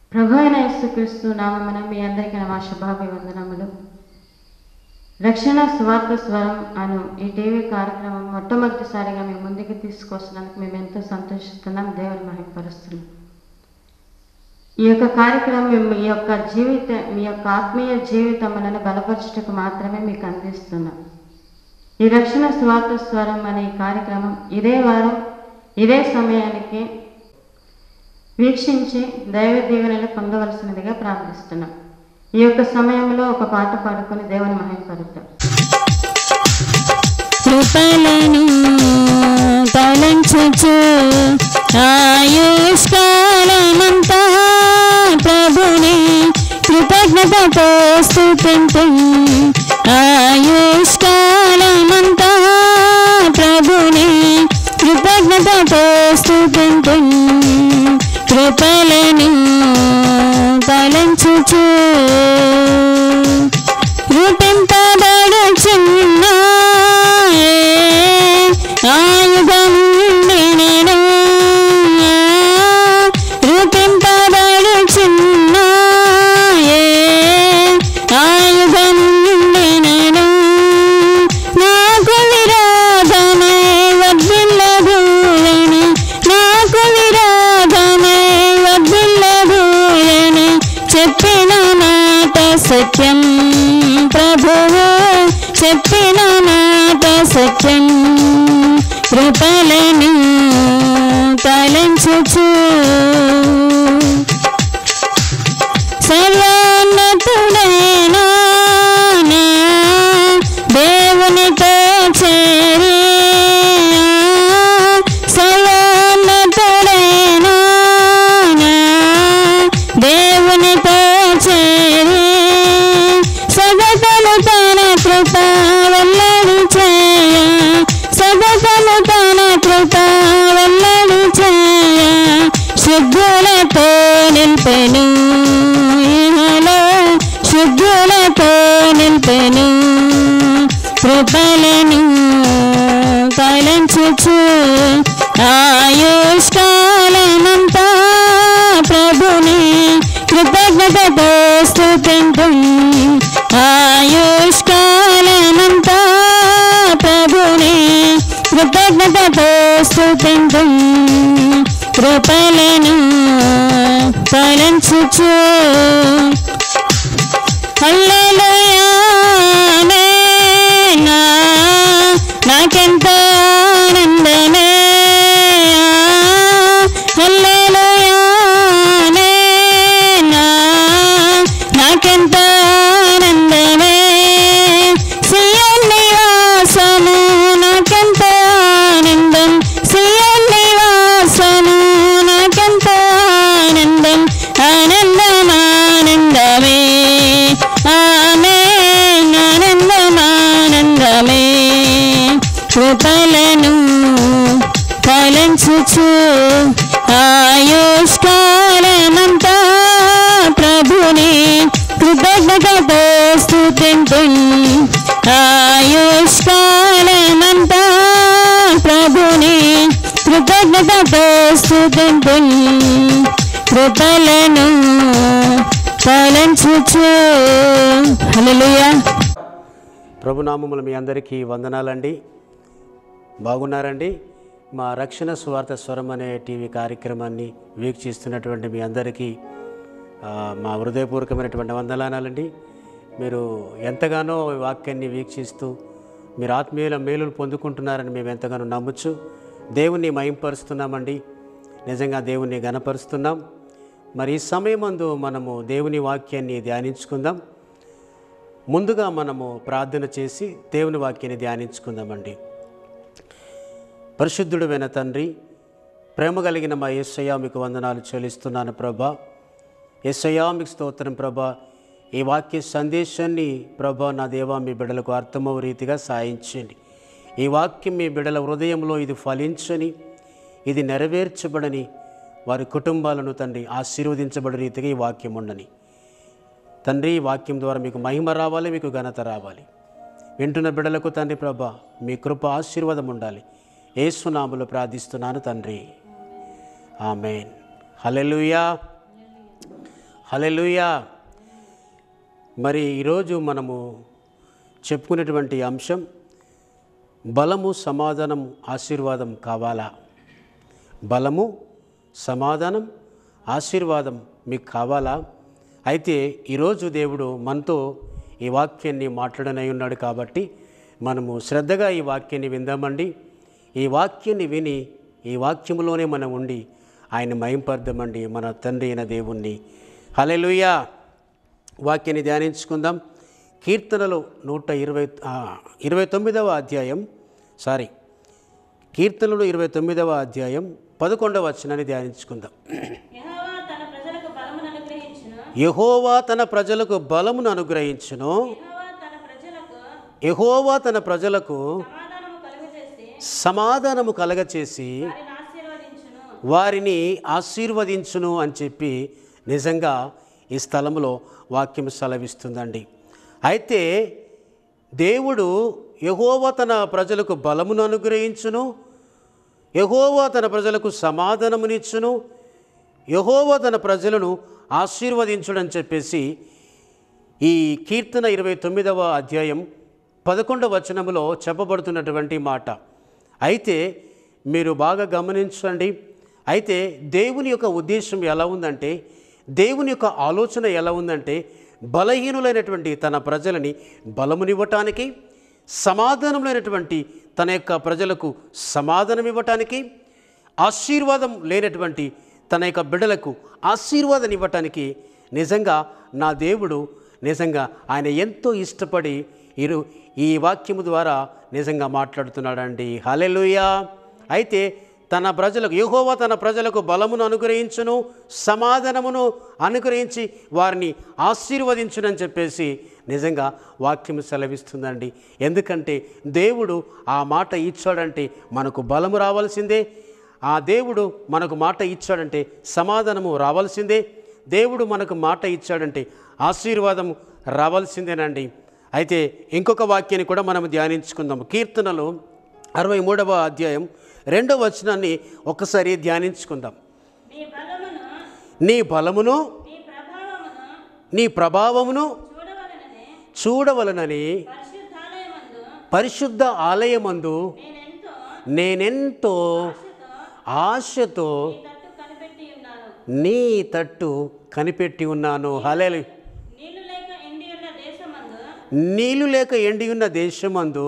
ప్రభు అయిన యేసుక్రీస్తు నామమున మీ అందరికీ నా శుభాభివందనములు రక్షణ స్వార్థ స్వరం అను ఈ టీవీ కార్యక్రమం మొట్టమొదటిసారిగా మీ ముందుకు తీసుకొస్తున్నందుకు మేము ఎంతో సంతోషిస్తున్నాం దేవుని మహిమపరుస్తున్నాం ఈ యొక్క కార్యక్రమం మీ యొక్క జీవిత మీ యొక్క ఆత్మీయ జీవితములను బలపరచుటకు మాత్రమే మీకు అందిస్తున్నాం ఈ రక్షణ స్వార్థ స్వరం అనే ఈ కార్యక్రమం ఇదే వారం ఇదే సమయానికి వీక్షించి దైవ దీవెనలు పొందవలసినదిగా ప్రార్థిస్తున్నాం ఈ యొక్క సమయంలో ఒక పాట పాడుకొని దేవుని మహిమపరుద్దాం కృపలను తలంచుచు ఆయుష్కాలమంతా ప్రభుని కృతజ్ఞతతో స్థుతింతు ఆయుష్కాలమంతా ప్రభుని కృతజ్ఞతతో స్థుతింతు కృపలను తలంచుచు రూపింపబడుచున్న ఆయుధం నేను రూపింపబడుచున్న ఆయుధం నేను నాకు విరోధమే వర్ధిల్లబూయని నాకు విరోధమే వర్ధిల్లబూయని చెప్పిన మాట సత్యం ప్రభువు చెప్పిన మాట సత్యం కృపలను తలంచుచు సర్వోన్నతుడైనా నా దేవునితో చేరి సర్వోన్నతుడైనా నా దేవునితో చేరి సగతను తన కృప వెల్లడి చేయ సగతను తన కృప వెల్లడి చేయ శుద్ధులతో నింపెను ఇహలో శుద్ధులతో నింపెను కృపలను తలంచుచు ఆయుష్కాలమంతా ప్రభుని కృతజ్ఞతతో స్థుతింతు ఆయుష్కాలమంతా ప్రభుని కృతజ్ఞతతో స్థుతింతు కృపలను తలంచుచు హల్లెలూయానే నా నాకెంతో ఆనందమే హల్లెలూయానే నా నాకెంతో ఆనందమే సియోన్ నివాసము నాకెంతో ఆనందం సియోన్ నివాసము నాకెంతో ఆనందం ఆనందం ఆనందమే ఆమేన్ ఆనందం ఆనందమే కృపలను ఫలించుచు ఆయుష్కాలమంతా ప్రభుని కృతజ్ఞతతో స్థుతింతు ఆయుష్కాలమంతా ప్రభుని కృతజ్ఞతతో స్థుతింతు కృపలను ఫలించుచు హల్లెలూయా ప్రభునామములు మీ అందరికీ వందనాలండి బాగున్నారండి మా రక్షణ స్వార్థ స్వరం అనే టీవీ కార్యక్రమాన్ని వీక్షిస్తున్నటువంటి మీ అందరికీ ఆ, మా హృదయపూర్వకమైనటువంటి వందనాలండి మీరు ఎంతగానో ఈ వాక్యాన్ని వీక్షిస్తూ మీరు ఆత్మీయుల మేలులు పొందుకుంటున్నారని మేము ఎంతగానో నమ్మచ్చు దేవుణ్ణి మయంపరుస్తున్నామండి నిజంగా దేవుణ్ణి గనపరుస్తున్నాం మరి ఈ సమయమందు మనము దేవుని వాక్యాన్ని ధ్యానించుకుందాం ముందుగా మనము ప్రార్థన చేసి దేవుని వాక్యాన్ని ధ్యానించుకుందామండి పరిశుద్ధుడైన తండ్రి ప్రేమ కలిగిన మా యేసయ్య మీకు వందనాలు చెల్లిస్తున్నాను ప్రభా యేసయ్య మీకు స్తోత్రం ప్రభా ఈ వాక్య సందేశాన్ని ప్రభా నా దేవా మీ బిడ్డలకు అర్థమవు రీతిగా సాయించండి ఈ వాక్యం మీ బిడ్డల హృదయంలో ఇది ఫలించని ఇది నెరవేర్చబడని వారి కుటుంబాలను తండ్రి ఆశీర్వదించబడి రీతిగా ఈ వాక్యం ఉండని తండ్రి ఈ వాక్యం ద్వారా మీకు మహిమ రావాలి మీకు ఘనత రావాలి వింటున్న బిడ్డలకు తండ్రి ప్రభ మీ కృప ఆశీర్వాదం ఉండాలి ఏసునాములు ప్రార్థిస్తున్నాను తండ్రి ఆమెన్ హలెలుయా హలెలుయా మరి ఈరోజు మనము చెప్పుకునేటువంటి అంశం బలము సమాధానం ఆశీర్వాదం కావాలా బలము సమాధానం ఆశీర్వాదం మీకు కావాలా అయితే ఈరోజు దేవుడు మనతో ఈ వాక్యాన్ని మాట్లాడనై ఉన్నాడు కాబట్టి మనము శ్రద్ధగా ఈ వాక్యాన్ని విందామండి ఈ వాక్యాన్ని విని ఈ వాక్యములోనే మనం ఉండి ఆయన మయంపర్దమండి మన తండ్రి అయిన దేవుణ్ణి హలెలుయా వాక్యాన్ని ధ్యానించుకుందాం కీర్తనలు నూట ఇరవై ఆ, ఇరవై తొమ్మిదవ అధ్యాయం సారీ కీర్తనలు ఇరవై తొమ్మిదవ అధ్యాయం పదకొండవ వచనాన్ని ధ్యానించుకుందాం యెహోవా తన ప్రజలకు బలమును అనుగ్రహించును యహోవా తన ప్రజలకు బలమును అనుగ్రహించును యెహోవా తన ప్రజలకు యహోవా తన ప్రజలకు సమాధానము కలుగజేసి సమాధానము కలగచేసి వారిని ఆశీర్వదించును వారిని ఆశీర్వదించును అని చెప్పి నిజంగా ఈ స్థలంలో వాక్యం సెలవిస్తుందండి అయితే దేవుడు యహోవ తన ప్రజలకు బలమును అనుగ్రహించును యహోవా తన ప్రజలకు సమాధానమునిచ్చును యహోవా తన ప్రజలను ఆశీర్వదించుడని చెప్పేసి ఈ కీర్తన ఇరవై తొమ్మిదవ అధ్యాయం పదకొండవ వచనములో చెప్పబడుతున్నటువంటి మాట అయితే మీరు బాగా గమనించండి అయితే దేవుని యొక్క ఉద్దేశం ఎలా ఉందంటే దేవుని యొక్క ఆలోచన ఎలా ఉందంటే బలహీనులైనటువంటి తన ప్రజలని బలమునివ్వటానికి సమాధానములైనటువంటి తన యొక్క ప్రజలకు సమాధానం ఇవ్వటానికి ఆశీర్వాదం లేనటువంటి తన యొక్క బిడ్డలకు ఆశీర్వాదం ఇవ్వటానికి నిజంగా నా దేవుడు నిజంగా ఆయన ఎంతో ఇష్టపడి ఇరు ఈ వాక్యము ద్వారా నిజంగా మాట్లాడుతున్నాడండి హలెలుయా అయితే తన ప్రజలకు యెహోవా తన ప్రజలకు బలమును అనుగ్రహించును సమాధానమును అనుగ్రహించి వారిని ఆశీర్వదించునని చెప్పేసి నిజంగా వాక్యం సెలవిస్తుందండి ఎందుకంటే దేవుడు ఆ మాట ఇచ్చాడంటే మనకు బలము రావాల్సిందే ఆ దేవుడు మనకు మాట ఇచ్చాడంటే సమాధానము రావాల్సిందే దేవుడు మనకు మాట ఇచ్చాడంటే ఆశీర్వాదము రావాల్సిందేనండి అయితే ఇంకొక వాక్యాన్ని కూడా మనం ధ్యానించుకుందాం కీర్తనలు అరవై మూడవ అధ్యాయం రెండవ వచనాన్ని ఒక్కసారి ధ్యానించుకుందాం నీ బలమును నీ బలమును నీ ప్రభావమును నీ ప్రభావమును చూడవలనని చూడవలనని పరిశుద్ధాలయమందు పరిశుద్ధ ఆలయమందు నేనెంతో నేనెంతో ఆశతో తట్టు కనిపెట్టి ఉన్నాను నీ తట్టు కనిపెట్టి ఉన్నాను హలేలు నీళ్లు లేక ఎండి ఉన్న దేశమందు నీళ్లు లేక ఎండి ఉన్న దేశమందు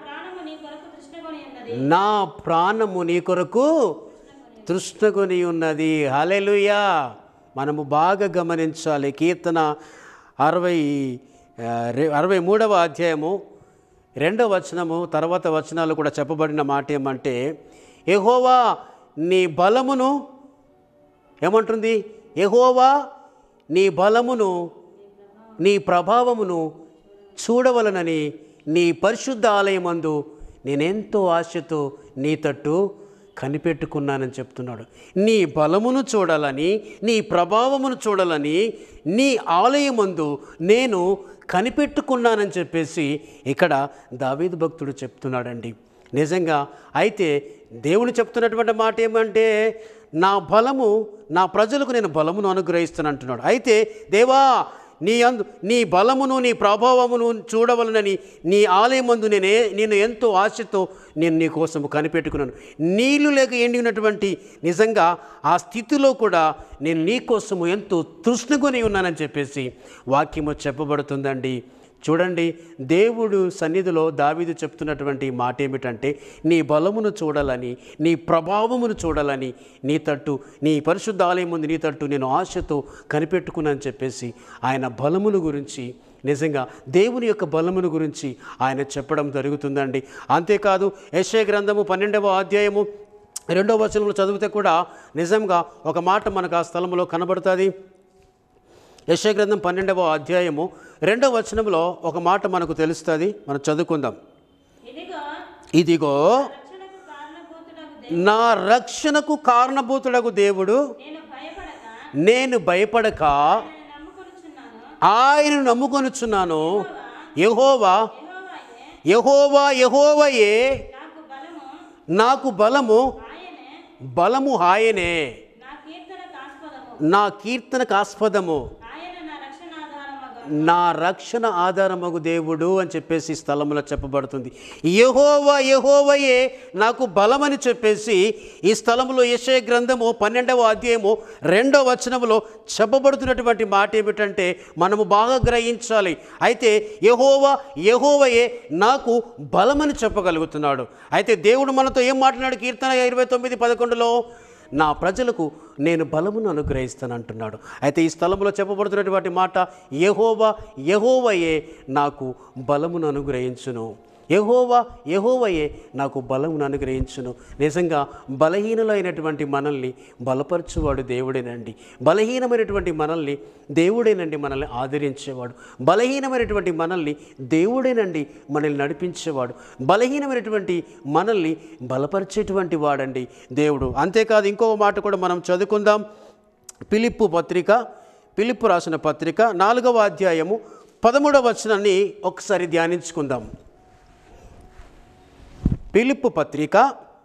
నా ప్రాణము నీ కొరకు నా ప్రాణము నీ కొరకు తృష్ణకొని ఉన్నది తృష్ణకొని ఉన్నది హలెలుయా మనము బాగా గమనించాలి కీర్తన అరవై ఆ, రె- అరవై మూడవ అధ్యాయము రెండవ వచనము తర్వాత వచనాలు కూడా చెప్పబడిన మాట ఏమంటే ఎహోవా నీ బలమును ఏమంటుంది ఎహోవా నీ బలమును నీ ప్రభావమును చూడవలనని నీ పరిశుద్ధ ఆలయమందు నేనెంతో ఆశతో నీ తట్టు కనిపెట్టుకున్నానని చెప్తున్నాడు నీ బలమును చూడాలని నీ ప్రభావమును చూడాలని నీ ఆలయమందు నేను కనిపెట్టుకున్నానని చెప్పేసి ఇక్కడ దావీదు భక్తుడు చెప్తున్నాడండి నిజంగా అయితే దేవుడు చెప్తున్నటువంటి మాట ఏమంటే నా బలము నా ప్రజలకు నేను బలమును అనుగ్రహిస్తాను అంటున్నాడు అయితే దేవా నీ అందు నీ బలమును నీ ప్రభావమును చూడవలనని నీ ఆలయమందు నేనే నేను ఎంతో ఆశతో నేను నీ కోసము కనిపెట్టుకున్నాను నీళ్లు లేక ఎండి ఉన్నటువంటి నిజంగా ఆ స్థితిలో కూడా నేను నీ కోసము ఎంతో తృష్ణకొని ఉన్నానని చెప్పేసి వాక్యము చెప్పబడుతుందండి చూడండి దేవుడు సన్నిధిలో దావీదు చెప్తున్నటువంటి మాట ఏమిటంటే నీ బలమును చూడాలని నీ ప్రభావమును చూడాలని నీ తట్టు నీ పరిశుద్ధ ఆలయం ముందు నీ తట్టు నేను ఆశతో కనిపెట్టుకున్నాను చెప్పేసి ఆయన బలమును గురించి నిజంగా దేవుని యొక్క బలమును గురించి ఆయన చెప్పడం జరుగుతుందండి అంతేకాదు యశయ గ్రంథము పన్నెండవ అధ్యాయము రెండవ వచనంలో చదివితే కూడా నిజంగా ఒక మాట మనకు ఆ స్థలంలో కనబడుతుంది యశయ గ్రంథం పన్నెండవ అధ్యాయము రెండవ వచనంలో ఒక మాట మనకు తెలుస్తుంది మనం చదువుకుందాం ఇదిగో ఇదిగో రక్షణకు కారణభూతుడకు నా రక్షణకు కారణభూతుడకు దేవుడు నేను భయపడక నేను భయపడక నేను నమ్ముకొనుచున్నాను ఆయనను నమ్ముకొనుచున్నాను యహోవా యెహోవాయే యహోవా యహోవయే నాకు బలము నాకు బలము ఆయనే బలము హాయనే నా కీర్తనకు ఆస్పదము నా కీర్తనకు ఆస్పదము ఆయన నా రక్షణ ఆధారమగు నా రక్షణ ఆధారమగు దేవుడు అని చెప్పేసి ఈ స్థలంలో చెప్పబడుతుంది యహోవా యహోవయే నాకు బలమని చెప్పేసి ఈ స్థలంలో యశయ గ్రంథము పన్నెండవ అధ్యాయము రెండవ వచనంలో చెప్పబడుతున్నటువంటి మాట ఏమిటంటే మనము బాగా గ్రహించాలి అయితే యహోవా యహోవయే నాకు బలమని చెప్పగలుగుతున్నాడు అయితే దేవుడు మనతో ఏం మాట్లాడాడు కీర్తన ఇరవై తొమ్మిది పదకొండులో నా ప్రజలకు నేను బలమును అనుగ్రహిస్తాను అంటున్నాడు అయితే ఈ స్థలంలో చెప్పబడుతున్నటువంటి మాట యహోవా యహోవయే నాకు బలమును అనుగ్రహించును యహోవా యహోవయే నాకు బలమును అనుగ్రహించును నిజంగా బలహీనులైనటువంటి మనల్ని బలపరచువాడు దేవుడేనండి బలహీనమైనటువంటి మనల్ని దేవుడేనండి మనల్ని ఆదరించేవాడు బలహీనమైనటువంటి మనల్ని దేవుడేనండి మనల్ని నడిపించేవాడు బలహీనమైనటువంటి మనల్ని బలపరిచేటువంటి వాడండి దేవుడు అంతేకాదు ఇంకొక మాట కూడా మనం చదువుకుందాం పిలిప్పు పత్రిక పిలిప్పు రాసిన పత్రిక నాలుగవ అధ్యాయము పదమూడవ వచనాన్ని ఒకసారి ధ్యానించుకుందాం పిలిప్పు పత్రిక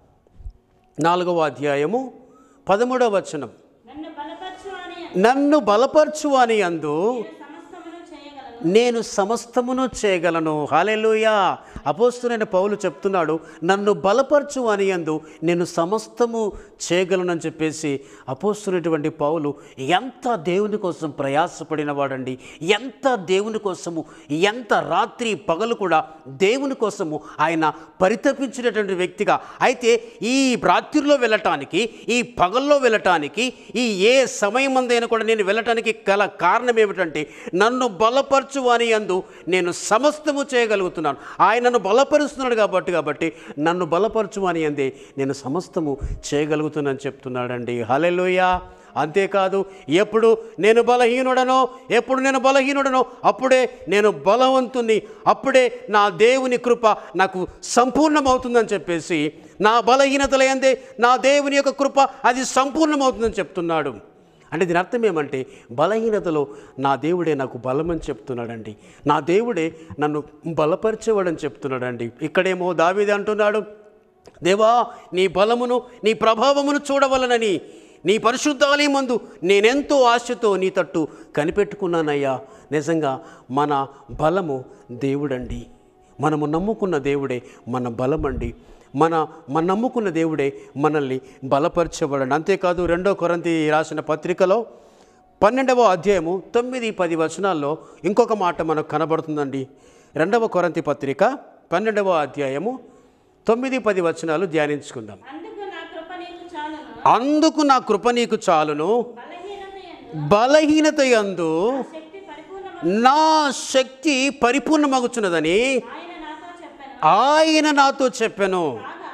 నాలుగవ అధ్యాయము పదమూడవ వచనం నన్ను బలపరచు అని నన్ను బలపరచు అని అందు సమస్తమును చేయగలను నేను సమస్తమును చేయగలను హాలెలుయా అపోస్తులైన పౌలు చెప్తున్నాడు నన్ను బలపరచు అని అందు నేను సమస్తము చేయగలనని చెప్పేసి అపోస్తున్నటువంటి పౌలు ఎంత దేవుని కోసం ప్రయాసపడిన వాడండి ఎంత దేవుని కోసము ఎంత రాత్రి పగలు కూడా దేవుని కోసము ఆయన పరితపించినటువంటి వ్యక్తిగా అయితే ఈ రాత్రిలో వెళ్ళటానికి ఈ పగల్లో వెళ్ళటానికి ఈ ఏ సమయం అందైనా కూడా నేను వెళ్ళటానికి గల కారణం ఏమిటంటే నన్ను బలపరచు అని అందు నేను సమస్తము చేయగలుగుతున్నాను ఆయన నన్ను బలపరుస్తున్నాడు కాబట్టి కాబట్టి నన్ను బలపరచు అని అందే నేను సమస్తము చేయగలుగుతున్నాను చెప్తున్నాడండి హలెలుయా అంతేకాదు ఎప్పుడు నేను బలహీనుడనో ఎప్పుడు నేను బలహీనుడనో అప్పుడే నేను బలవంతుని అప్పుడే నా దేవుని కృప నాకు సంపూర్ణమవుతుందని చెప్పేసి నా బలహీనతల యందే నా దేవుని యొక్క కృప అది సంపూర్ణమవుతుందని చెప్తున్నాడు అంటే దీని అర్థం ఏమంటే బలహీనతలో నా దేవుడే నాకు బలమని చెప్తున్నాడండి నా దేవుడే నన్ను బలపరిచేవాడని చెప్తున్నాడండి ఇక్కడేమో దావీది అంటున్నాడు దేవా నీ బలమును నీ ప్రభావమును చూడవలనని నీ పరిశుద్ధాలయమందు నేనెంతో ఆశతో నీ తట్టు కనిపెట్టుకున్నానయ్యా నిజంగా మన బలము దేవుడండి మనము నమ్ముకున్న దేవుడే మన బలమండి మన మన నమ్ముకున్న దేవుడే మనల్ని బలపరచబడండి అంతేకాదు రెండో కొరంతి రాసిన పత్రికలో పన్నెండవ అధ్యాయము తొమ్మిది పది వచనాల్లో ఇంకొక మాట మనకు కనబడుతుందండి రెండవ కొరంతి పత్రిక పన్నెండవ అధ్యాయము తొమ్మిది పది వచనాలు ధ్యానించుకుందాం అందుకు నా కృప నీకు చాలును అందుకు నా కృప నీకు చాలును బలహీనత యందు బలహీనత యందు శక్తి పరిపూర్ణ నా శక్తి పరిపూర్ణమగుచున్నదని ఆయన నాతో చెప్పాను ఆయన నాతో చెప్పెను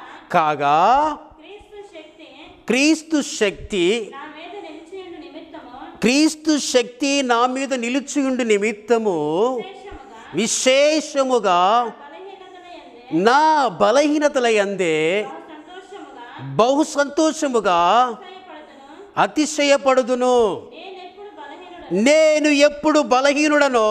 కాగా క్రీస్తు శక్తి క్రీస్తు శక్తి నా మీద నిలిచియుండు నిమిత్తము క్రీస్తు శక్తి నా మీద నిలుచుయుండు నిమిత్తము విశేషముగా విశేషముగా బలహీనతల యందే నా బలహీనతల యందే సంతోషముగా బహు సంతోషముగా అతిశయపడుదును అతిశయపడుదును నేనెప్పుడు బలహీనుడు నేను ఎప్పుడు బలహీనుడనో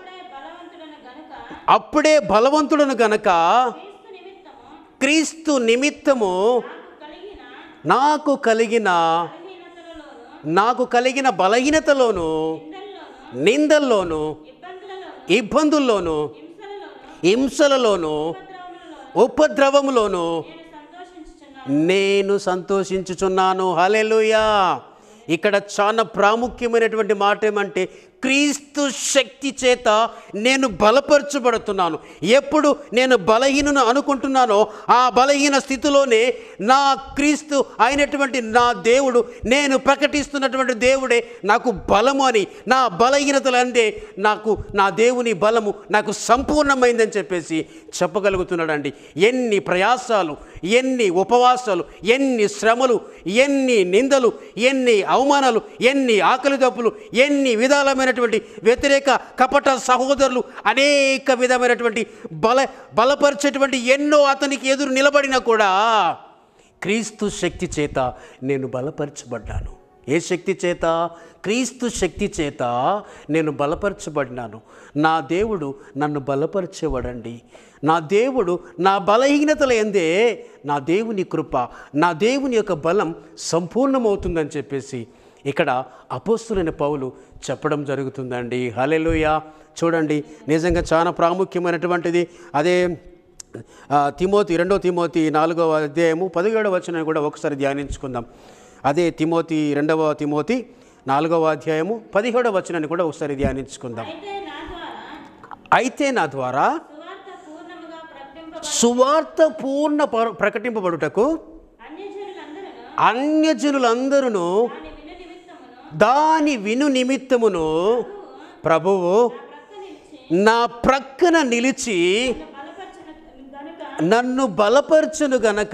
అప్పుడే బలవంతుడను గనుక అప్పుడే బలవంతుడను గనక క్రీస్తు నిమిత్తము క్రీస్తు నిమిత్తము నాకు కలిగిన నాకు కలిగిన బలహీనతలలోను నాకు కలిగిన బలహీనతలోను నిందల్లోను నిందల్లోను ఇబ్బందులలోను ఇబ్బందుల్లోను హింసలలోను హింసలలోను ఉపద్రవములలోను ఉపద్రవములోను నేను సంతోషించుచున్నాను నేను సంతోషించుచున్నాను హలెలుయా ఇక్కడ చాలా ప్రాముఖ్యమైనటువంటి మాట ఏమంటే క్రీస్తు శక్తి చేత నేను బలపరచబడుతున్నాను ఎప్పుడు నేను బలహీనను అనుకుంటున్నానో ఆ బలహీన స్థితిలోనే నా క్రీస్తు అయినటువంటి నా దేవుడు నేను ప్రకటిస్తున్నటువంటి దేవుడే నాకు బలము అని నా బలహీనతలు అందే నాకు నా దేవుని బలము నాకు సంపూర్ణమైందని చెప్పేసి చెప్పగలుగుతున్నాడండి ఎన్ని ప్రయాసాలు ఎన్ని ఉపవాసాలు ఎన్ని శ్రమలు ఎన్ని నిందలు ఎన్ని అవమానాలు ఎన్ని ఆకలి దప్పులు ఎన్ని విధాలమైనటువంటి వ్యతిరేక కపట సహోదరులు అనేక విధమైనటువంటి బల బలపరిచేటువంటి ఎన్నో అతనికి ఎదురు నిలబడినా కూడా క్రీస్తు శక్తి చేత నేను బలపరచబడ్డాను ఏ శక్తి చేత క్రీస్తు శక్తి చేత నేను బలపరచబడినాను నా దేవుడు నన్ను బలపరిచేవాడండి నా దేవుడు నా బలహీనతల ఎందే నా దేవుని కృప నా దేవుని యొక్క బలం సంపూర్ణమవుతుందని చెప్పేసి ఇక్కడ అపోస్తులైన పౌలు చెప్పడం జరుగుతుందండి హలెలుయ చూడండి నిజంగా చాలా ప్రాముఖ్యమైనటువంటిది అదే ఆ, తిమోతి రెండో తిమోతి నాలుగవ అధ్యాయము పదిహేడవ వచనం కూడా ఒకసారి ధ్యానించుకుందాం అదే తిమోతి రెండవ తిమోతి నాలుగవ అధ్యాయము పదిహేడవ వచనాన్ని కూడా ఒకసారి ధ్యానించుకుందాం అయితే నా ద్వారా అయితే నా ద్వారా సువార్త పూర్ణముగా ప్రకటింప సువార్త పూర్ణ పర- ప్రకటింపబడుటకు అన్యజనులందరూ అన్యజనులందరూ దాని విను నిమిత్తమును దాని విను నిమిత్తమును ప్రభువు ప్రక్క నిలిచి నా ప్రక్కన నిలిచి బలపరచిన గనుక నన్ను బలపరచును గనక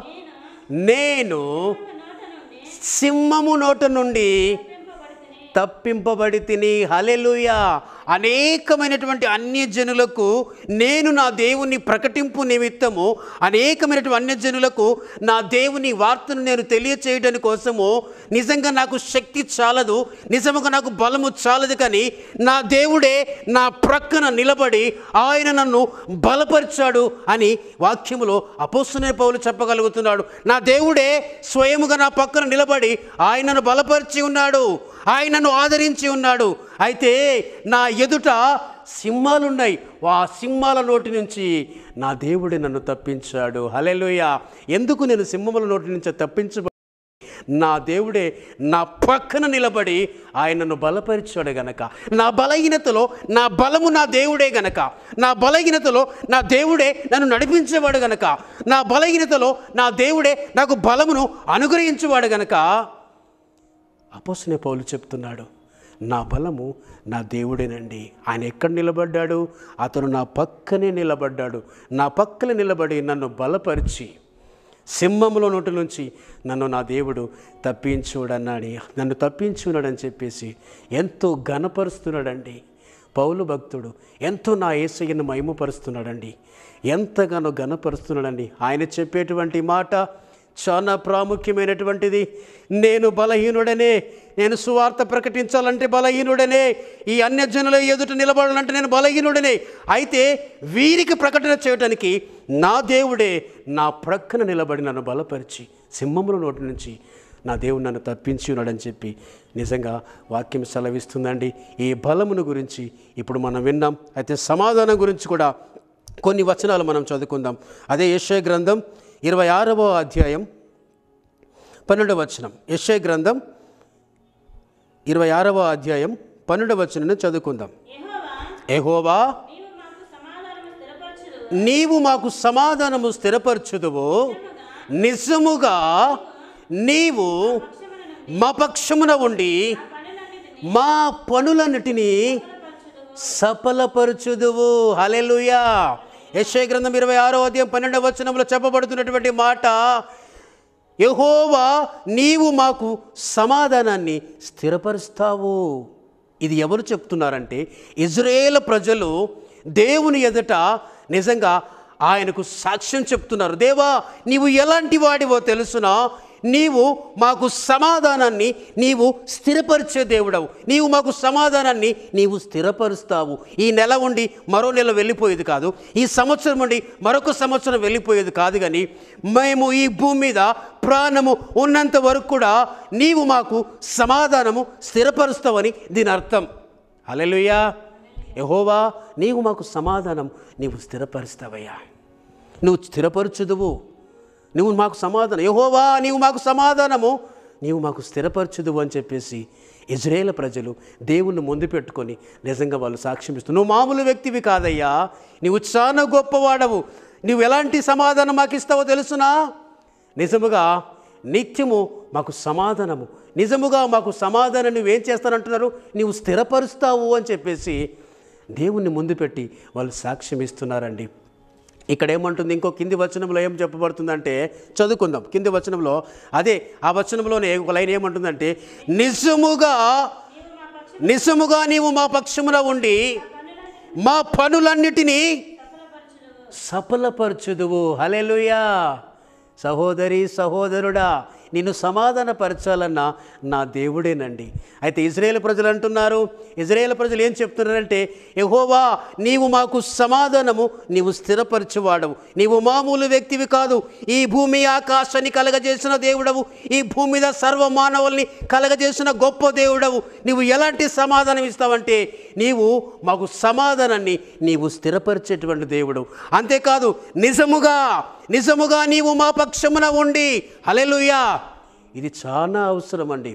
నేను నోట నుండి సింహము నోట నుండి పెంపబడితేనే తప్పింపబడి తిని హలెలుయ అనేకమైనటువంటి అన్యజనులకు నేను నా దేవుని ప్రకటింపు నిమిత్తము అనేకమైనటువంటి అన్యజనులకు నా దేవుని వార్తను నేను తెలియచేయడానికి కోసము నిజంగా నాకు శక్తి చాలదు నిజముగా నాకు బలము చాలదు కానీ నా దేవుడే నా ప్రక్కన నిలబడి ఆయన నన్ను బలపరిచాడు అని వాక్యములో అపోస్తునే పౌలు చెప్పగలుగుతున్నాడు నా దేవుడే స్వయముగా నా పక్కన నిలబడి ఆయనను బలపరిచి ఉన్నాడు ఆయనను ఆదరించి ఉన్నాడు అయితే నా ఎదుట సింహాలున్నాయి ఆ సింహాల నోటి నుంచి నా దేవుడే నన్ను తప్పించాడు హలెలుయ ఎందుకు నేను సింహముల నోటి నుంచి తప్పించబ నా దేవుడే నా పక్కన నిలబడి ఆయనను బలపరిచాడు గనక నా బలహీనతలో నా బలము నా దేవుడే గనక నా బలహీనతలో నా దేవుడే నన్ను నడిపించేవాడు గనక నా బలహీనతలో నా దేవుడే నాకు బలమును అనుగ్రహించేవాడు గనక అపోసనే పౌలు చెప్తున్నాడు నా బలము నా దేవుడేనండి ఆయన ఎక్కడ నిలబడ్డాడు అతను నా పక్కనే నిలబడ్డాడు నా పక్కన నిలబడి నన్ను బలపరిచి సింహములో నోటి నుంచి నన్ను నా దేవుడు తప్పించుడన్నాడు నన్ను తప్పించున్నాడని చెప్పేసి ఎంతో ఘనపరుస్తున్నాడండి పౌలు భక్తుడు ఎంతో నా ఏసయ్యను మహిమపరుస్తున్నాడండి ఎంతగానో ఘనపరుస్తున్నాడండి ఆయన చెప్పేటువంటి మాట చాలా ప్రాముఖ్యమైనటువంటిది నేను బలహీనుడనే నేను సువార్త ప్రకటించాలంటే బలహీనుడనే ఈ అన్యజనుల ఎదుట నిలబడాలంటే నేను బలహీనుడనే అయితే వీరికి ప్రకటన చేయడానికి నా దేవుడే నా ప్రక్కన నిలబడి నన్ను బలపరిచి సింహముల నోటి నుంచి నా దేవుడు నన్ను తప్పించి ఉన్నాడని చెప్పి నిజంగా వాక్యం సెలవిస్తుందండి ఈ బలమును గురించి ఇప్పుడు మనం విన్నాం అయితే సమాధానం గురించి కూడా కొన్ని వచనాలు మనం చదువుకుందాం అదే యశ్య గ్రంథం ఇరవై ఆరవ అధ్యాయం పన్నెండవ వచనం యశ్య గ్రంథం ఇరవై ఆరవ అధ్యాయం పన్నెండవ వచనం చదువుకుందాం యెహోవా ఎహోవా నీవు మాకు సమాధానము స్థిరపరచుదువు నీవు మాకు సమాధానము స్థిరపరచుదువు నిజముగా నీవు మా పక్షమున ఉండి పనులన్నిటిని మా పనులన్నిటినీ సఫలపరచుదువు హలెలుయా యశ్వ గ్రంథం ఇరవై ఆరో అధ్యాయం పన్నెండవ వచనంలో చెప్పబడుతున్నటువంటి మాట యహోవా నీవు మాకు సమాధానాన్ని స్థిరపరుస్తావు ఇది ఎవరు చెప్తున్నారంటే ఇజ్రాయేల్ ప్రజలు దేవుని ఎదుట నిజంగా ఆయనకు సాక్ష్యం చెప్తున్నారు దేవా నీవు ఎలాంటి వాడివో తెలుసునా నీవు మాకు సమాధానాన్ని నీవు స్థిరపరిచే దేవుడవు నీవు మాకు సమాధానాన్ని నీవు స్థిరపరుస్తావు ఈ నెల ఉండి మరో నెల వెళ్ళిపోయేది కాదు ఈ సంవత్సరం ఉండి మరొక సంవత్సరం వెళ్ళిపోయేది కాదు కానీ మేము ఈ భూమి మీద ప్రాణము ఉన్నంత వరకు కూడా నీవు మాకు సమాధానము స్థిరపరుస్తావని దీని అర్థం అలెలుయా యహోవా నీవు మాకు సమాధానం నీవు స్థిరపరుస్తావయ్యా నువ్వు స్థిరపరచుదువు నువ్వు మాకు సమాధానం యహోవా నీవు మాకు సమాధానము నీవు మాకు స్థిరపరచుదువు అని చెప్పేసి ఇజ్రాయేల్ ప్రజలు దేవుణ్ణి ముందు పెట్టుకొని నిజంగా వాళ్ళు సాక్ష్యం ఇస్తూ నువ్వు మామూలు వ్యక్తివి కాదయ్యా నీవు చాలా గొప్పవాడవు నువ్వు ఎలాంటి సమాధానం మాకు ఇస్తావో తెలుసునా నిజముగా నిత్యము మాకు సమాధానము నిజముగా మాకు సమాధానం నువ్వేం చేస్తానంటున్నారు నీవు స్థిరపరుస్తావు అని చెప్పేసి దేవుణ్ణి ముందు పెట్టి వాళ్ళు సాక్ష్యం ఇస్తున్నారండి ఇక్కడ ఏమంటుంది ఇంకో కింది వచనంలో ఏం చెప్పబడుతుందంటే చదువుకుందాం కింది వచనంలో అదే ఆ వచనంలోనే ఒక లైన్ ఏమంటుందంటే నిజముగా నిజముగా నీవు మా పక్షమున ఉండి మా పనులన్నిటినీ సఫలపరచుదువు హలెలుయా సహోదరి సహోదరుడా నిన్ను సమాధానపరచాలన్న నా దేవుడేనండి అయితే ఇజ్రాయేల్ ప్రజలు అంటున్నారు ఇజ్రాయేల్ ప్రజలు ఏం చెప్తున్నారంటే యహోవా నీవు మాకు సమాధానము నీవు స్థిరపరచువాడవు నీవు మామూలు వ్యక్తివి కాదు ఈ భూమి ఆకాశాన్ని కలగజేసిన దేవుడవు ఈ భూమి మీద సర్వ మానవుల్ని కలగజేసిన గొప్ప దేవుడవు నీవు ఎలాంటి సమాధానం ఇస్తావంటే నీవు మాకు సమాధానాన్ని నీవు స్థిరపరిచేటువంటి దేవుడు అంతేకాదు నిజముగా నిజముగా నీవు మా పక్షమున ఉండి హలెలుయా ఇది చాలా అవసరం అండి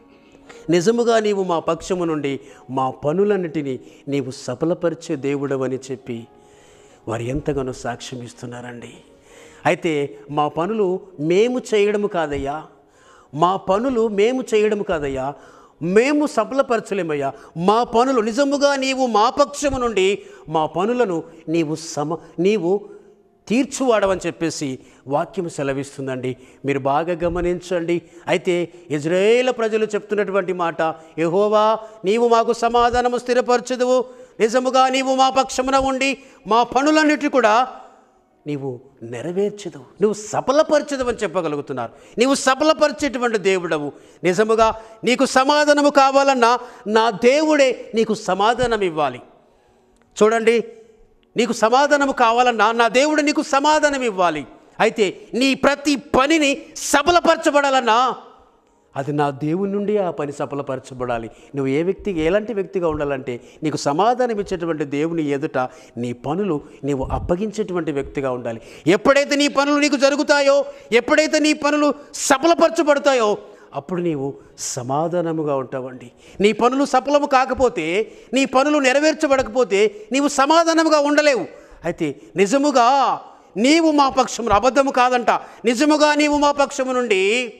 నిజముగా నీవు మా పక్షము నుండి మా పనులన్నిటినీ నీవు సఫలపరిచే దేవుడవని చెప్పి వారు ఎంతగానో సాక్ష్యం ఇస్తున్నారండి అయితే మా పనులు మేము చేయడము కాదయ్యా మా పనులు మేము చేయడం కాదయ్యా మేము సఫలపరచలేమయ్యా మా పనులు నిజముగా నీవు మా పక్షము నుండి మా పనులను నీవు సమ నీవు తీర్చువాడవని చెప్పేసి వాక్యం సెలవిస్తుందండి మీరు బాగా గమనించండి అయితే ఇజ్రాయేల్ ప్రజలు చెప్తున్నటువంటి మాట యెహోవా నీవు మాకు సమాధానము స్థిరపరచదువు నిజముగా నీవు మా పక్షమున ఉండి మా పనులన్నిటి కూడా నీవు నెరవేర్చదు నువ్వు సఫలపరచదు అని చెప్పగలుగుతున్నారు నీవు సఫలపరిచేటువంటి దేవుడవు నిజముగా నీకు సమాధానము కావాలన్నా నా దేవుడే నీకు సమాధానం ఇవ్వాలి చూడండి నీకు సమాధానము కావాలన్నా నా దేవుడు నీకు సమాధానం ఇవ్వాలి అయితే నీ ప్రతి పనిని సఫలపరచబడాలన్నా అది నా దేవుని నుండి ఆ పని సఫలపరచబడాలి నువ్వు ఏ వ్యక్తికి ఎలాంటి వ్యక్తిగా ఉండాలంటే నీకు సమాధానం ఇచ్చేటువంటి దేవుని ఎదుట నీ పనులు నీవు అప్పగించేటువంటి వ్యక్తిగా ఉండాలి ఎప్పుడైతే నీ పనులు నీకు జరుగుతాయో ఎప్పుడైతే నీ పనులు సఫలపరచబడతాయో అప్పుడు నీవు సమాధానముగా ఉంటావండి నీ పనులు సఫలము కాకపోతే నీ పనులు నెరవేర్చబడకపోతే నీవు సమాధానముగా ఉండలేవు అయితే నిజముగా నీవు మా పక్షమును అబద్ధము కాదంట నిజముగా నీవు మా పక్షము నుండి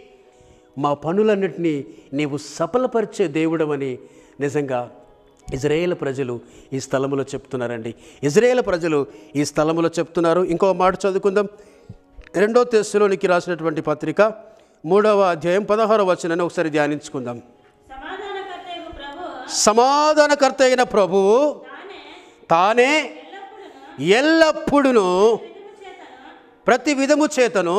మా పనులన్నిటినీ నీవు సఫలపరిచే దేవుడవని నిజంగా ఇజ్రాయేల్ ప్రజలు ఈ స్థలములో చెప్తున్నారండి ఇజ్రాయేల్ ప్రజలు ఈ స్థలములో చెప్తున్నారు ఇంకో మాట చదువుకుందాం రెండో తెస్సులోనికి రాసినటువంటి పత్రిక మూడవ అధ్యాయం పదహారవ వచనాన్ని ఒకసారి ధ్యానించుకుందాం సమాధానకర్తయగు ప్రభు సమాధానకర్త అయిన ప్రభువు తానే తానే ఎల్లప్పుడూ ఎల్లప్పుడూ చేతను ప్రతి విధము చేతను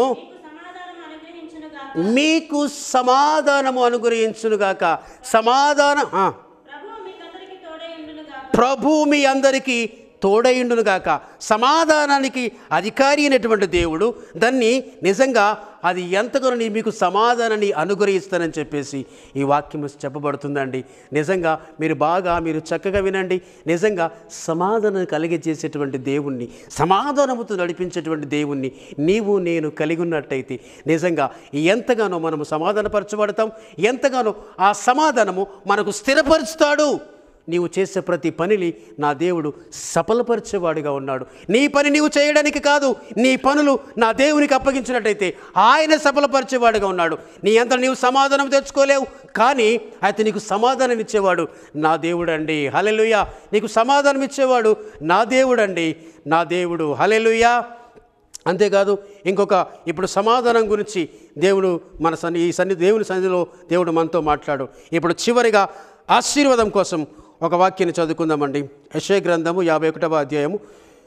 మీకు సమాధానం అనుగ్రహించునుగాక మీకు సమాధానము అనుగ్రహించునుగాక సమాధాన ఆ, ప్రభు మీకందరికి తోడైండునుగాక ప్రభు మీ అందరికీ తోడైండునుగాక సమాధానానికి అధికారి అయినటువంటి దేవుడు దాన్ని నిజంగా అది ఎంతగానో నీ మీకు సమాధానాన్ని అనుగ్రహిస్తానని చెప్పేసి ఈ వాక్యం చెప్పబడుతుందండి నిజంగా మీరు బాగా మీరు చక్కగా వినండి నిజంగా సమాధానం కలిగజేసేటువంటి దేవుణ్ణి సమాధానముతో నడిపించేటువంటి దేవుణ్ణి నీవు నేను కలిగి ఉన్నట్టయితే నిజంగా ఎంతగానో మనము సమాధానపరచబడతాం ఎంతగానో ఆ సమాధానము మనకు స్థిరపరుస్తాడు నీవు చేసే ప్రతి పనిని నా దేవుడు సఫలపరిచేవాడిగా ఉన్నాడు నీ పని నీవు చేయడానికి కాదు నీ పనులు నా దేవునికి అప్పగించినట్టయితే ఆయన సఫలపరిచేవాడిగా ఉన్నాడు నీ అంత నీవు సమాధానం తెచ్చుకోలేవు కానీ అయితే నీకు సమాధానం ఇచ్చేవాడు నా దేవుడండి హలెలుయ నీకు సమాధానం ఇచ్చేవాడు నా దేవుడండి నా దేవుడు హలెలుయా అంతేకాదు ఇంకొక ఇప్పుడు సమాధానం గురించి దేవుడు మన సన్ని ఈ సన్ని దేవుని సన్నిధిలో దేవుడు మనతో మాట్లాడు ఇప్పుడు చివరిగా ఆశీర్వాదం కోసం ఒక వాక్యాన్ని చదువుకుందామండి యశయ గ్రంథము యాభై ఒకటవ అధ్యాయము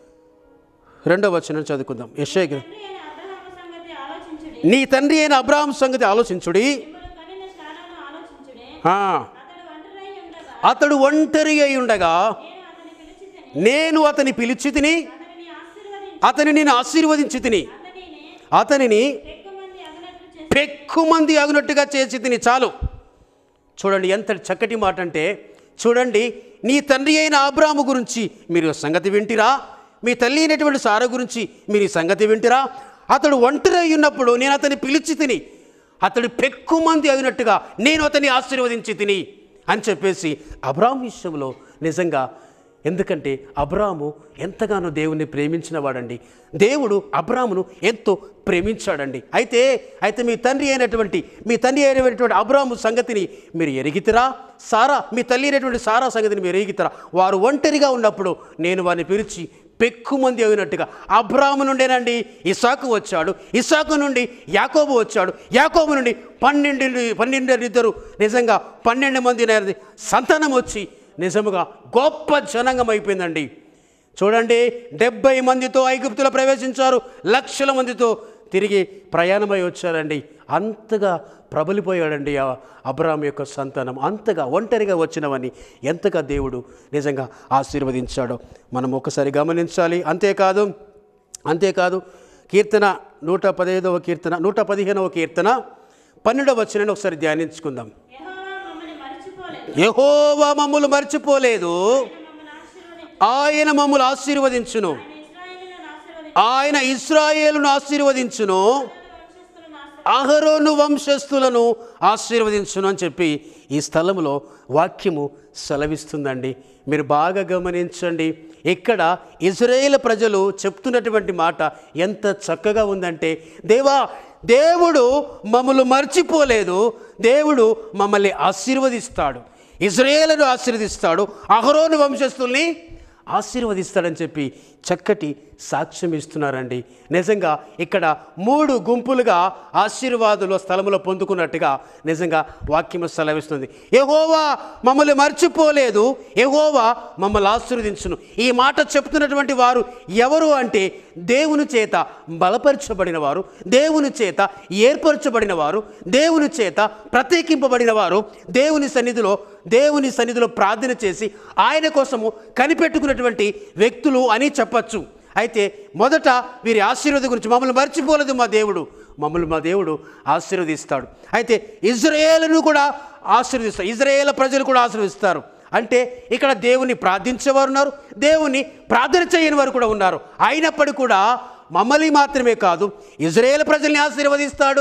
రెండవ వచనం చదువుకుందాం యశయ గ్ర తండ్రి అయిన అబ్రహాము సంగతి ఆలోచించుడి నీ తండ్రి అయిన అబ్రాహం సంగతి ఆలోచించుడి మిమ్మల్ని కనిన శారాను ఆలోచించుడి ఆ, అతడు ఒంటరై ఉండగా అతడు ఒంటరి అయి ఉండగా నేను అతని పిలిచి తిని నేను అతని పిలిచి తిని అతనిని ఆశీర్వదించి అతని నేను ఆశీర్వదించి తిని అతనిని అతనిని ఎక్కువ మంది అగనట్లు చేసి పెక్కుమంది అగునట్టుగా చేసి తిని చాలు చూడండి ఎంత చక్కటి మాట అంటే చూడండి నీ తండ్రి అయిన ఆబ్రాము గురించి మీరు ఈ సంగతి వింటిరా మీ తల్లి అయినటువంటి సార గురించి మీరు ఈ సంగతి వింటిరా అతడు ఒంటరి అయి ఉన్నప్పుడు నేను అతన్ని పిలిచి తిని అతడు పెక్కుమంది అయినట్టుగా నేను అతన్ని ఆశీర్వదించి తిని అని చెప్పేసి అబ్రాము విషయంలో నిజంగా ఎందుకంటే అబ్రాము ఎంతగానో దేవుణ్ణి ప్రేమించిన వాడండి దేవుడు అబ్రామును ఎంతో ప్రేమించాడండి అయితే అయితే మీ తండ్రి అయినటువంటి మీ తండ్రి అయినటువంటి అబ్రాము సంగతిని మీరు ఎరిగితరా సారా మీ తల్లి అయినటువంటి సారా సంగతిని మీరు ఎరిగితరా వారు ఒంటరిగా ఉన్నప్పుడు నేను వారిని పిలిచి పెక్కుమంది అయినట్టుగా అబ్రాము నుండేనండి ఇసాకు వచ్చాడు ఇసాకు నుండి యాకోబు వచ్చాడు యాకోబు నుండి పన్నెండు పన్నెండు ఇద్దరు నిజంగా పన్నెండు మంది నేరది సంతానం వచ్చి నిజముగా గొప్ప జనాంగం అయిపోయిందండి చూడండి డెబ్బై మందితో ఐగుప్తులో ప్రవేశించారు లక్షల మందితో తిరిగి ప్రయాణమై వచ్చారండి అంతగా ప్రబలిపోయాడండి ఆ అబ్రాహం యొక్క సంతానం అంతగా ఒంటరిగా వచ్చినవని ఎంతగా దేవుడు నిజంగా ఆశీర్వదించాడో మనం ఒకసారి గమనించాలి అంతేకాదు అంతేకాదు కీర్తన నూట పదహైదవ కీర్తన నూట పదిహేనవ కీర్తన పన్నెండవ వచ్చిన ఒకసారి ధ్యానించుకుందాం యహోవా మమ్మల్ని మర్చిపోలేదు ఆయన మమ్మల్ని ఆశీర్వదించును ఆయన ఇస్రాయేలును ఆశీర్వదించును అహరోను వంశస్థులను ఆశీర్వదించును అని చెప్పి ఈ స్థలంలో వాక్యము సెలవిస్తుందండి మీరు బాగా గమనించండి ఇక్కడ ఇజ్రాయేల్ ప్రజలు చెప్తున్నటువంటి మాట ఎంత చక్కగా ఉందంటే దేవా దేవుడు మమ్మల్ని మర్చిపోలేదు దేవుడు మమ్మల్ని ఆశీర్వదిస్తాడు ఇజ్రాయేలును ఆశీర్వదిస్తాడు అహరోను వంశస్థుల్ని ఆశీర్వదిస్తాడని చెప్పి చక్కటి సాక్ష్యం ఇస్తున్నారండి నిజంగా ఇక్కడ మూడు గుంపులుగా ఆశీర్వాదులు స్థలములో పొందుకున్నట్టుగా నిజంగా వాక్యము సెలవిస్తుంది ఎహోవా మమ్మల్ని మర్చిపోలేదు ఎహోవా మమ్మల్ని ఆశీర్వదించును ఈ మాట చెప్తున్నటువంటి వారు ఎవరు అంటే దేవుని చేత బలపరచబడిన వారు దేవుని చేత ఏర్పరచబడిన వారు దేవుని చేత ప్రత్యేకింపబడిన వారు దేవుని సన్నిధిలో దేవుని సన్నిధిలో ప్రార్థన చేసి ఆయన కోసము కనిపెట్టుకున్నటువంటి వ్యక్తులు అని చెప్పచ్చు అయితే మొదట వీరి ఆశీర్వాదం గురించి మమ్మల్ని మర్చిపోలేదు మా దేవుడు మమ్మల్ని మా దేవుడు ఆశీర్వదిస్తాడు అయితే ఇజ్రాయేలును కూడా ఆశీర్వదిస్తారు ఇజ్రాయేల్ ప్రజలు కూడా ఆశీర్వదిస్తారు అంటే ఇక్కడ దేవుని ప్రార్థించేవారు ఉన్నారు దేవుని ప్రార్థన చేయని వారు కూడా ఉన్నారు అయినప్పటికీ కూడా మమ్మల్ని మాత్రమే కాదు ఇజ్రాయేల్ ప్రజల్ని ఆశీర్వదిస్తాడు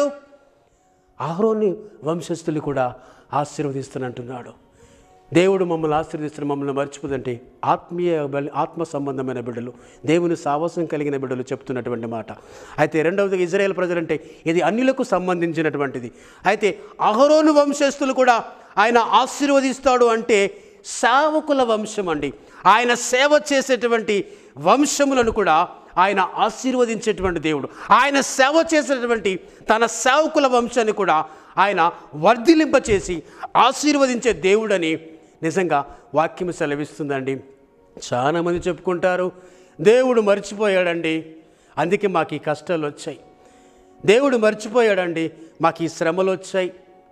ఆహ్రోని వంశస్థులు కూడా ఆశీర్వదిస్తానంటున్నాడు దేవుడు మమ్మల్ని ఆశీర్వదిస్తున్న మమ్మల్ని మర్చిపోదంటే ఆత్మీయ బలి ఆత్మ సంబంధమైన బిడ్డలు దేవుని సావాసం కలిగిన బిడ్డలు చెప్తున్నటువంటి మాట అయితే రెండవది ఇజ్రాయేల్ ప్రజలంటే ఇది అన్యులకు సంబంధించినటువంటిది అయితే అహరోను వంశస్థులు కూడా ఆయన ఆశీర్వదిస్తాడు అంటే సేవకుల వంశం అండి ఆయన సేవ చేసేటువంటి వంశములను కూడా ఆయన ఆశీర్వదించేటువంటి దేవుడు ఆయన సేవ చేసేటువంటి తన సేవకుల వంశాన్ని కూడా ఆయన వర్ధిలింపచేసి ఆశీర్వదించే దేవుడని నిజంగా వాక్యం సెలవిస్తుందండి చాలామంది చెప్పుకుంటారు దేవుడు మర్చిపోయాడండి అందుకే మాకు ఈ కష్టాలు వచ్చాయి దేవుడు మర్చిపోయాడండి మాకు ఈ శ్రమలు వచ్చాయి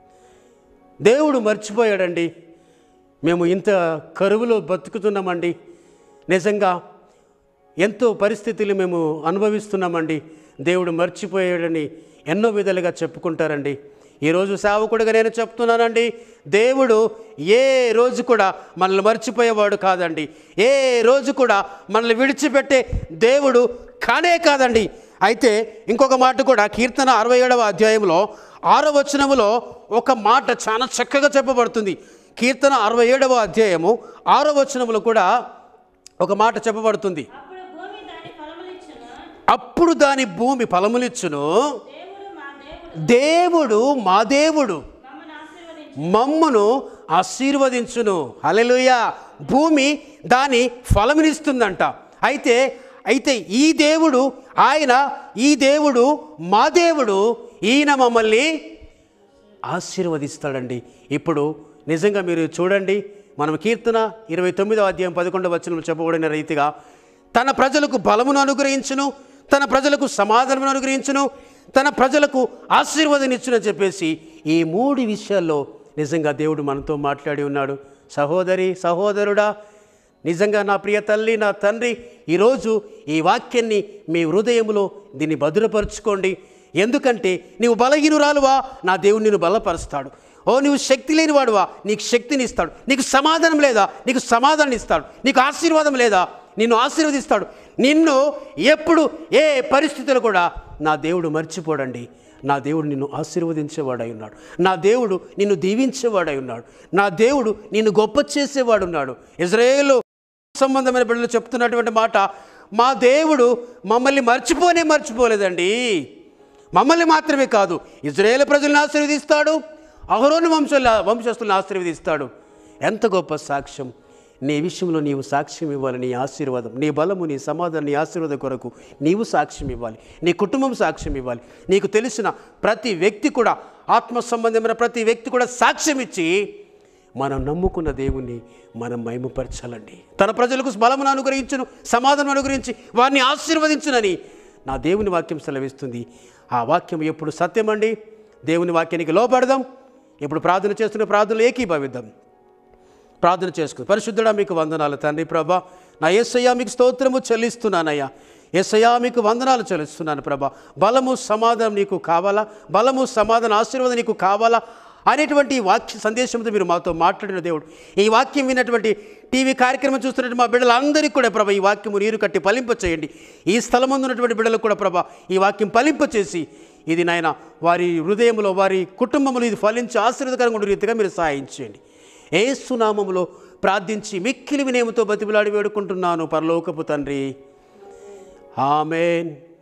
దేవుడు మర్చిపోయాడండి మేము ఇంత కరువులో బతుకుతున్నామండి నిజంగా ఎంతో పరిస్థితులు మేము అనుభవిస్తున్నామండి దేవుడు మర్చిపోయాడని ఎన్నో విధాలుగా చెప్పుకుంటారండి ఈరోజు సేవకుడిగా నేను చెప్తున్నానండి దేవుడు ఏ రోజు కూడా మనల్ని మర్చిపోయేవాడు కాదండి ఏ రోజు కూడా మనల్ని విడిచిపెట్టే దేవుడు కానే కాదండి అయితే ఇంకొక మాట కూడా కీర్తన అరవై ఏడవ అధ్యాయంలో ఆరో వచనములో ఒక మాట చాలా చక్కగా చెప్పబడుతుంది కీర్తన అరవై ఏడవ అధ్యాయము ఆరో వచనములో కూడా ఒక మాట చెప్పబడుతుంది అప్పుడు దాని భూమి ఫలములిచ్చును దేవుడు మా దేవుడు మమ్మును ఆశీర్వదించును హల్లెలూయ భూమి దాని ఫలమునిస్తుందంట అయితే అయితే ఈ దేవుడు ఆయన ఈ దేవుడు మా దేవుడు ఈయన మమ్మల్ని ఆశీర్వదిస్తాడండి ఇప్పుడు నిజంగా మీరు చూడండి మనం కీర్తన ఇరవై తొమ్మిదవ అధ్యాయం పదకొండవ వచనం చెప్పబడిన రీతిగా తన ప్రజలకు బలమును అనుగ్రహించును తన ప్రజలకు సమాధానమును అనుగ్రహించును తన ప్రజలకు ఆశీర్వాదనిచ్చునని చెప్పేసి ఈ మూడు విషయాల్లో నిజంగా దేవుడు మనతో మాట్లాడి ఉన్నాడు సహోదరి సహోదరుడా నిజంగా నా ప్రియ తల్లి నా తండ్రి ఈరోజు ఈ వాక్యాన్ని మీ హృదయంలో దీన్ని భద్రపరుచుకోండి ఎందుకంటే నీవు బలహీనురాలువా నా దేవుడు నిన్ను బలపరుస్తాడు ఓ నువ్వు శక్తి లేనివాడువా నీకు శక్తిని ఇస్తాడు నీకు సమాధానం లేదా నీకు సమాధానం ఇస్తాడు నీకు ఆశీర్వాదం లేదా నిన్ను ఆశీర్వదిస్తాడు నిన్ను ఎప్పుడు ఏ పరిస్థితులు కూడా నా దేవుడు మర్చిపోడండి నా దేవుడు నిన్ను ఆశీర్వదించేవాడై ఉన్నాడు నా దేవుడు నిన్ను దీవించేవాడై ఉన్నాడు నా దేవుడు నిన్ను గొప్ప చేసేవాడు ఉన్నాడు ఇజ్రాయేలు సంబంధమైన బిడ్డలు చెప్తున్నటువంటి మాట మా దేవుడు మమ్మల్ని మర్చిపోనే మర్చిపోలేదండి మమ్మల్ని మాత్రమే కాదు ఇజ్రాయేల్ ప్రజలను ఆశీర్వదిస్తాడు అహరోను వంశాల వంశస్థులను ఆశీర్వదిస్తాడు ఎంత గొప్ప సాక్ష్యం నీ విషయంలో నీవు సాక్ష్యం ఇవ్వాలి నీ ఆశీర్వాదం నీ బలము నీ సమాధానం నీ ఆశీర్వాదం కొరకు నీవు సాక్ష్యం ఇవ్వాలి నీ కుటుంబం సాక్ష్యం ఇవ్వాలి నీకు తెలిసిన ప్రతి వ్యక్తి కూడా ఆత్మ సంబంధమైన ప్రతి వ్యక్తి కూడా సాక్ష్యం ఇచ్చి మనం నమ్ముకున్న దేవుణ్ణి మనం మహిమపరచాలండి తన ప్రజలకు బలమును అనుగ్రహించును సమాధానం అనుగ్రహించి వారిని ఆశీర్వదించునని నా దేవుని వాక్యం సెలవిస్తుంది ఆ వాక్యం ఎప్పుడు సత్యమండి దేవుని వాక్యానికి లోపడదాం ఇప్పుడు ప్రార్థన చేస్తున్న ప్రార్థనలు ఏకీభవిద్దాం ప్రార్థన చేసుకుంది పరిశుద్ధుడా మీకు వందనాలు తండ్రి ప్రభా నా ఏసయ్యా మీకు స్తోత్రము చెల్లిస్తున్నానయ్యా ఏసయ్యా మీకు వందనాలు చెల్లిస్తున్నాను ప్రభా బలము సమాధానం నీకు కావాలా బలము సమాధానం ఆశీర్వాదం నీకు కావాలా అనేటువంటి ఈ వాక్య సందేశంతో మీరు మాతో మాట్లాడిన దేవుడు ఈ వాక్యం విన్నటువంటి టీవీ కార్యక్రమం చూస్తున్నటువంటి మా బిడ్డలందరికీ కూడా ప్రభా ఈ వాక్యము నీరు కట్టి ఫలింప చేయండి ఈ స్థలం ముందు ఉన్నటువంటి బిడ్డలకు కూడా ప్రభా ఈ వాక్యం ఫలింప చేసి ఇది నాయన వారి హృదయంలో వారి కుటుంబంలో ఇది ఫలించి ఆశీర్వదకరంగా ఉండే రీతిగా మీరు సహాయం చేయండి ఏసునామములో ప్రార్థించి మిక్కిలి వినేముతో బతిమిలాడి వేడుకుంటున్నాను పరలోకపు తండ్రి ఆమెన్